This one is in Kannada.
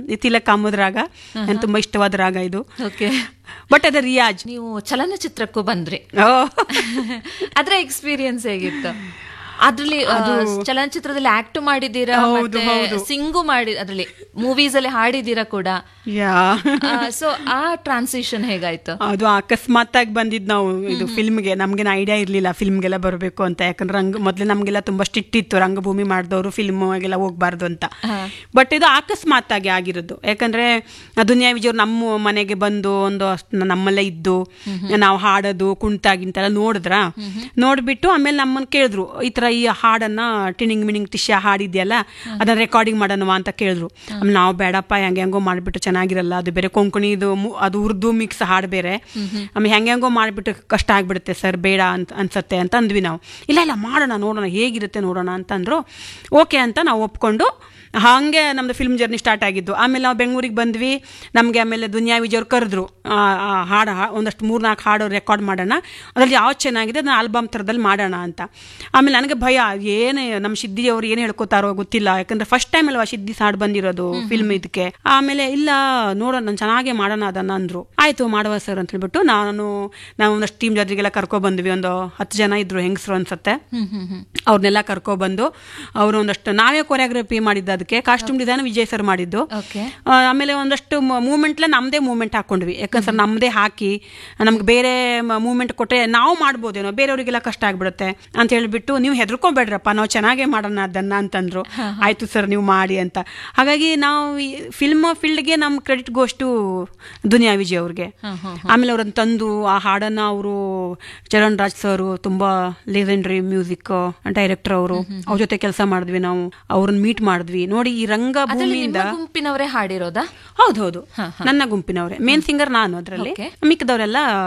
ತಿಲಕ್ ಕಾಮದ ರಾಗ ನನ್ ತುಂಬಾ ಇಷ್ಟವಾದ ರಾಗ ಇದು ಓಕೆ ಬಟ್ ಅದ ರಿಯಾಜ್ ನೀವು ಚಲನಚಿತ್ರಕ್ಕೂ ಬಂದ್ರಿ ಓ ಅದ್ರ ಎಕ್ಸ್ಪೀರಿಯನ್ಸ್ ಹೇಗಿತ್ತು ಅದ್ರಲ್ಲಿ ಆ, ಚಲನಚಿತ್ರದಲ್ಲಿ ಆಕ್ಟ್ ಮಾಡಿದ್ದೀರಾ ಹೌದು, ಮತ್ತೆ ಸಿಂಗು ಮಾಡಿ ಅದ್ರಲ್ಲಿ ಮೂವೀಸ್ ಅಲ್ಲಿ ಹಾಡಿದ್ದೀರಾ ಕೂಡ ಯಾ ಸೊ ಆ ಟ್ರಾನ್ಸಿಷನ್ ಹೇಗಾಯ್ತು ಅದು ಅಕಸ್ಮಾತ್ ಆಗಿ ಬಂದಿದ್ ನಾವು ಇದು ಫಿಲ್ಮ್ಗೆ ನಮ್ಗೇನು ಐಡಿಯಾ ಇರ್ಲಿಲ್ಲ ಫಿಲ್ಮ್ಗೆಲ್ಲ ಬರಬೇಕು ಅಂತ ಯಾಕಂದ್ರೆ ರಂಗ ಮೊದ್ಲು ನಮ್ಗೆಲ್ಲ ತುಂಬಾ ಸ್ಟ್ರಿಕ್ಟ್ ಇತ್ತು ರಂಗಭೂಮಿ ಮಾಡಿದವರು ಫಿಲ್ಮ್ಗೆಲ್ಲ ಹೋಗ್ಬಾರ್ದು ಅಂತ ಬಟ್ ಇದು ಅಕಸ್ಮಾತ್ ಆಗಿ ಆಗಿರೋದು ಯಾಕಂದ್ರೆ ದುನಿಯಾ ವಿಜಯವ್ರು ನಮ್ಮ ಮನೆಗೆ ಬಂದು ಒಂದು ಅಷ್ಟ್ ನಮ್ಮಲ್ಲೇ ಇದ್ದು ನಾವು ಹಾಡೋದು ಕುಣಿತ ಗಿಂತೆಲ್ಲ ನೋಡಿದ್ರ ನೋಡ್ಬಿಟ್ಟು ಆಮೇಲೆ ನಮ್ಮನ್ನ ಕೇಳಿದ್ರು ಈ ತರ ಈ ಹಾಡನ್ನ ಟಿಣಿಂಗ್ ಮಿಣಿಂಗ್ ಟಿಶ್ಯ ಹಾಡಿದ್ಯಲ್ಲ ಅದನ್ನ ರೆಕಾರ್ಡಿಂಗ್ ಮಾಡೋಣವಾ ಅಂತ ಕೇಳಿದ್ರು ಆಮೇಲೆ ನಾವು ಬೇಡಪ್ಪ ಹೆಂಗೆ ಹೆಂಗೋ ಮಾಡ್ಬಿಟ್ಟು ಚೆನ್ನಾಗಿರಲ್ಲ ಅದು ಬೇರೆ ಕೊಂಕಣಿ ಇದು ಮು- ಅದು ಉರ್ದು ಮಿಕ್ಸ್ ಹಾಡು ಬೇರೆ ಆಮೇಲೆ ಹೆಂಗೆ ಹೆಂಗೋ ಮಾಡ್ಬಿಟ್ಟು ಕಷ್ಟ ಆಗ್ಬಿಡುತ್ತೆ ಸರ್ ಬೇಡ ಅಂತ ಅನ್ಸತ್ತೆ ಅಂತ ಅಂದ್ವಿ ನಾವು ಇಲ್ಲ ಇಲ್ಲ ಮಾಡೋಣ ನೋಡೋಣ ಹೇಗಿರುತ್ತೆ ನೋಡೋಣ ಅಂತಂದ್ರು ಓಕೆ ಅಂತ ನಾವು ಒಪ್ಕೊಂಡು ಹಾಗೆ ನಮ್ದು ಫಿಲ್ಮ್ ಜರ್ನಿ ಸ್ಟಾರ್ಟ್ ಆಗಿದ್ದು ಆಮೇಲೆ ನಾವು ಬೆಂಗಳೂರಿಗೆ ಬಂದ್ವಿ ನಮಗೆ ಆಮೇಲೆ ದುನಿಯಾ ವಿಜಯವ್ರು ಕರೆದ್ರು ಆ, ಆ ಹಾಡು ಹಾ- ಒಂದಷ್ಟು ಮೂರ್ನಾಲ್ಕು ಹಾಡು ರೆಕಾರ್ಡ್ ಮಾಡೋಣ ಅದ್ರಲ್ಲಿ ಯಾವ್ದು ಚೆನ್ನಾಗಿದೆ ಅದನ್ನ ಆಲ್ಬಮ್ ಥರದಲ್ಲಿ ಮಾಡೋಣ ಅಂತ ಆಮೇಲೆ ನನಗೆ ಭಯ ಏನೇ ನಮ್ಮ ಸಿದ್ದಿ ಅವ್ರು ಏನು ಹೇಳ್ಕೊತಾರೋ ಗೊತ್ತಿಲ್ಲ ಯಾಕಂದ್ರೆ ಫಸ್ಟ್ ಟೈಮ್ ಅಲ್ವಾ ಸಿದ್ದಿ ಹಾಡು ಬಂದಿರೋದು ಫಿಲ್ಮ್ ಇದಕ್ಕೆ ಆಮೇಲೆ ಇಲ್ಲ ನೋಡೋಣ ನಾನು ಚೆನ್ನಾಗೇ ಮಾಡೋಣ ಅದನ್ನ ಅಂದ್ರು ಆಯ್ತು ಮಾಡುವ ಸರ್ ಅಂತ ಹೇಳ್ಬಿಟ್ಟು ನಾನು ನಾವು ಒಂದಷ್ಟು ಟೀಮ್ ಜೊತೆಗೆಲ್ಲ ಕರ್ಕೊ ಬಂದ್ವಿ ಒಂದು ಹತ್ತು ಜನ ಇದ್ರು ಹೆಂಗಸರು ಅನ್ಸತ್ತೆ ಅವ್ರನ್ನೆಲ್ಲ ಕರ್ಕೊಬಂದು ಅವರು ಒಂದಷ್ಟು ನಾವೇ ಕೊರಿಯೋಗ್ರಫಿ ಮಾಡಿದ್ದು ಅದಕ್ಕೆ ಕಾಸ್ಟ್ಯೂಮ್ ಡಿಸೈನ್ ವಿಜಯ್ ಸರ್ ಮಾಡಿದ್ದು ಓಕೆ ಆ, ಆಮೇಲೆ ಒಂದಷ್ಟು ಮೂಮೆಂಟ್ಲ ನಮ್ಮದೇ ಮೂಮೆಂಟ್ ಹಾಕೊಂಡ್ವಿ ಯಾಕಂದ್ರೆ ನಮ್ಮದೇ ಹಾಕಿ ನಮ್ಗೆ ಬೇರೆ ಮೂಮೆಂಟ್ ಕೊಟ್ಟರೆ ನಾವು ಮಾಡ್ಬೋದೇನೋ ಬೇರೆಯವರಿಗೆಲ್ಲ ಕಷ್ಟ ಆಗ್ಬಿಡುತ್ತೆ ಅಂತ ಹೇಳ್ಬಿಟ್ಟು ನೀವು ಹೆದರ್ಕೋಬೇಡ್ರಪ್ಪ ನಾವು ಚೆನ್ನಾಗೇ ಮಾಡೋಣ ಅದನ್ನ ಅಂತಂದ್ರು ಆಯ್ತು ಸರ್ ನೀವು ಮಾಡಿ ಅಂತ ಹಾಗಾಗಿ ನಾವು ಫಿಲ್ಮ್ ಫೀಲ್ಡ್ಗೆ ನಮ್ಮ ಕ್ರೆಡಿಟ್ ಗೋಷ್ಟು ದುನಿಯಾ ವಿಜಯ್ ಅವ್ರಿಗೆ ಆಮೇಲೆ ಅವ್ರನ್ನ ತಂದು ಆ ಹಾಡನ್ನ ಅವರು ಚರಣ್ ರಾಜ್ ಸರ್ ತುಂಬಾ ಲೆಜೆಂಡ್ರಿ ಮ್ಯೂಸಿಕ್ ಡೈರೆಕ್ಟರ್ ಅವರು ಅವ್ರ ಜೊತೆ ಕೆಲಸ ಮಾಡಿದ್ವಿ ನಾವು ಅವ್ರನ್ನ ಮೀಟ್ ಮಾಡಿದ್ವಿ ನೋಡಿ ಈ ರಂಗ ಅದ್ರಲ್ಲಿ ಭೂಮಿಯಿಂದ ನಿಮ್ಮ ಗುಂಪಿನವರೇ ಹಾಡಿರೋದಾ ಹೌದೌದು ನನ್ನ ಗುಂಪಿನವ್ರೆ ಮೇನ್ ಸಿಂಗರ್ ನಾನು ಅದರಲ್ಲಿ Okay. ಮಿಕ್ಕದವರೆಲ್ಲ